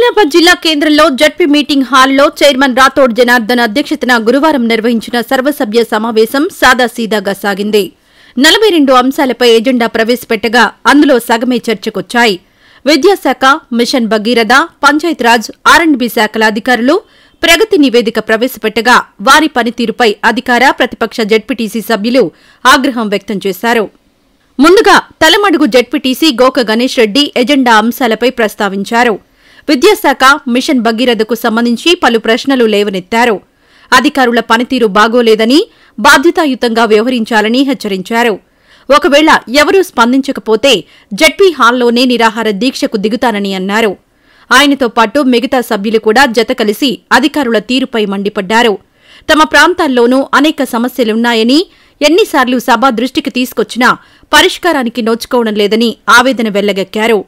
ఆదిలాబాద్ జిల్లా కేంద్రంలో ZP meeting హాల్లో చైర్మన్ రాథోడ్ జనార్దన్ అధ్యక్షతన గురువారం నిర్వహించిన సర్వసభ్య సమావేశం సాదాసీదాగా సాగింది నలభై రెండు అంశాలపై ఎజెండా ప్రవేశపెట్టగా అందులో సగమే చర్చకొచ్చాయి విద్యాశాఖ మిషన్ భగీరథ పంచాయతీరాజ్ ఆర్అండ్బి శాఖల అధికారులు ప్రగతి నివేదిక ప్రవేశపెట్టగా వారి పనితీరుపై అధికార ప్రతిపక్ష జడ్పీటీసీ సభ్యులు ఆగ్రహం వ్యక్తం చేశారు ముందుగా తలమడుగు జడ్పీటీసీ గోక గణేష్ రెడ్డి ఎజెండా అంశాలపై ప్రస్తావించారు విద్యాశాఖ మిషన్ భగీరథకు సంబంధించి పలు ప్రశ్నలు లేవనెత్తారు అధికారుల పనితీరు బాగోలేదని బాధ్యతాయుతంగా వ్యవహరించాలని హెచ్చరించారు ఒకవేళ ఎవరూ స్పందించకపోతే జడ్పీ హాల్లోనే నిరాహార దీక్షకు దిగుతానని అన్నారు ఆయనతో పాటు మిగతా సభ్యులు కూడా జత కలిసి అధికారుల తీరుపై మండిపడ్డారు తమ ప్రాంతాల్లోనూ అనేక సమస్యలున్నాయని ఎన్నిసార్లు సభ దృష్టికి తీసుకొచ్చినా పరిష్కారానికి నోచుకోవడం లేదని ఆవేదన వెళ్లగక్కారు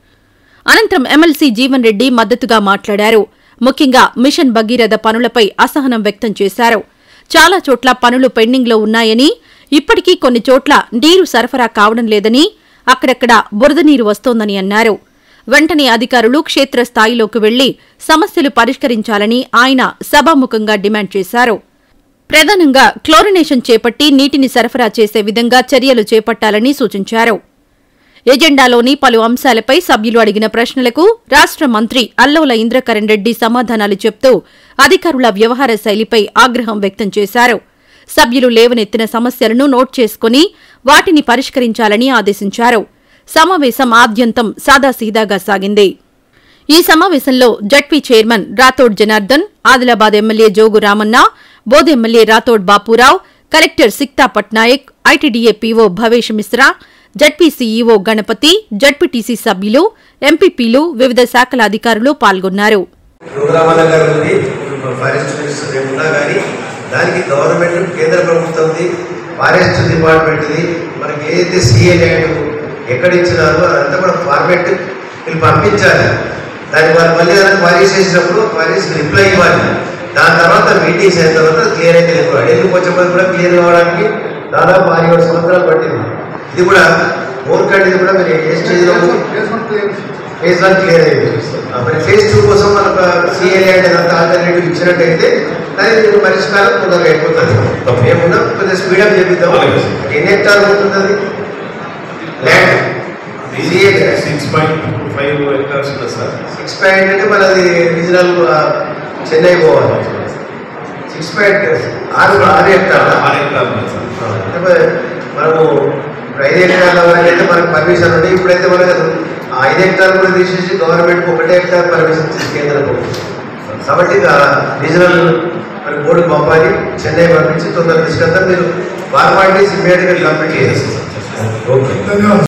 అనంతరం ఎమ్మెల్సీ జీవన్ రెడ్డి మద్దతుగా మాట్లాడారు ముఖ్యంగా మిషన్ భగీరథ పనులపై అసహనం వ్యక్తం చేశారు చాలా చోట్ల పనులు పెండింగ్లో ఉన్నాయని ఇప్పటికీ కొన్ని చోట్ల నీరు సరఫరా కావడం లేదని అక్కడక్కడ బురద నీరు వస్తోందని అన్నారు వెంటనే అధికారులు క్షేత్రస్థాయిలోకి వెళ్లి సమస్యలు పరిష్కరించాలని ఆయన సభాముఖంగా డిమాండ్ చేశారు ప్రధానంగా క్లోరినేషన్ చేపట్టి నీటిని సరఫరా చేసే విధంగా చర్యలు చేపట్టాలని సూచించారు ఎజెండాలోని పలు అంశాలపై సభ్యులు అడిగిన ప్రశ్నలకు రాష్ట్ర మంత్రి అల్లోల ఇంద్రకరణ్ రెడ్డి సమాధానాలు చెప్తూ అధికారుల వ్యవహార శైలిపై ఆగ్రహం వ్యక్తం చేశారు సభ్యులు లేవనెత్తిన సమస్యలను నోట్ చేసుకుని వాటిని పరిష్కరించాలని ఆదేశించారు సమావేశం ఆద్యంతం సాదాసీదాగా సాగింది ఈ సమావేశంలో ZP chairman Rathod Janardhan Adilabad MLA Jogu Ramanna Bodh MLA Rathod Bapurao collector Sikta Patnaik ITDA PO Bhavesh Mishra ZP CEO Ganapathi ZPTC సభ్యులు ఎంపీపీలు వివిధ శాఖల అధికారులు పాల్గొన్నారు రఘురామన్న గారు ఉంది ఇప్పుడు ఫారెస్ట్ మినిస్టర్ రేపు ఉన్నా కానీ దానికి గవర్నమెంట్ కేంద్ర ప్రభుత్వంది ఫారెస్ట్ డిపార్ట్మెంట్ది మనకి ఏదైతే సీఏ ల్యాండ్ ఎక్కడ ఇచ్చినారో అదంతా కూడా ఫార్మేట్ వీళ్ళు పంపించాలి దాన్ని వాళ్ళు మళ్ళీ దానికి క్వారీస్ చేసినప్పుడు క్వారీస్ రిప్లై ఇవ్వాలి దాని తర్వాత మీటింగ్స్ అయిన తర్వాత క్లియర్ అయితే లేదు అడిగి కొంచెం మంది కూడా క్లియర్ కావడానికి దాదాపు ఆరు ఏడు సంవత్సరాలు పట్టింది ఇది కూడా మోర్కండ్ ఇది కూడా మీరు ఏ స్టేజ్లో ఉంది ఫేజ్ వన్ క్లియర్ అయింది ఆ, మరి ఫేజ్ టూ కోసం మనకు సిఏ ల్యాండ్ అంతా ఆల్టర్నేటివ్ ఇచ్చినట్టయితే దానికి పరిష్కారం తొందరగా అయిపోతుంది మేమున్నా కొద్దిగా స్పీడప్ చేపిద్దాం ఎన్ని హెక్టార్లు ఉంటుంది అది land CA six point five acres ఉంది సార్ సిక్స్ పాయింట్ అంటే మనది రీజనల్ ఆ, చెన్నై పోవాలి సిక్స్ పాయింట్ ఆరు ఆరు హెక్టార్ల ఆరు ఎకరాలు ఉంది సార్ అంటే మరి మనము ఇప్పుడు ఐదు హెక్టార్ల వరకు అయితే మనకు పర్మిషన్ ఉంది ఇప్పుడైతే మనకు ఆ ఐదు హెక్టార్లు కూడా తీసేసి గవర్నమెంట్ ఒకటే హెక్టార్ పర్మిషన్ ఇచ్చింది కేంద్ర ప్రభుత్వం కాబట్టి ఇక రీజనల్ మరి బోర్డుకు పంపాలి చెన్నై పంపించి తొందరగా తీసుకెళ్తాం మీరు ఫార్మాలిటీస్ ఇమీడియట్గా కంప్లీట్ చేసేస్తారు ఓకే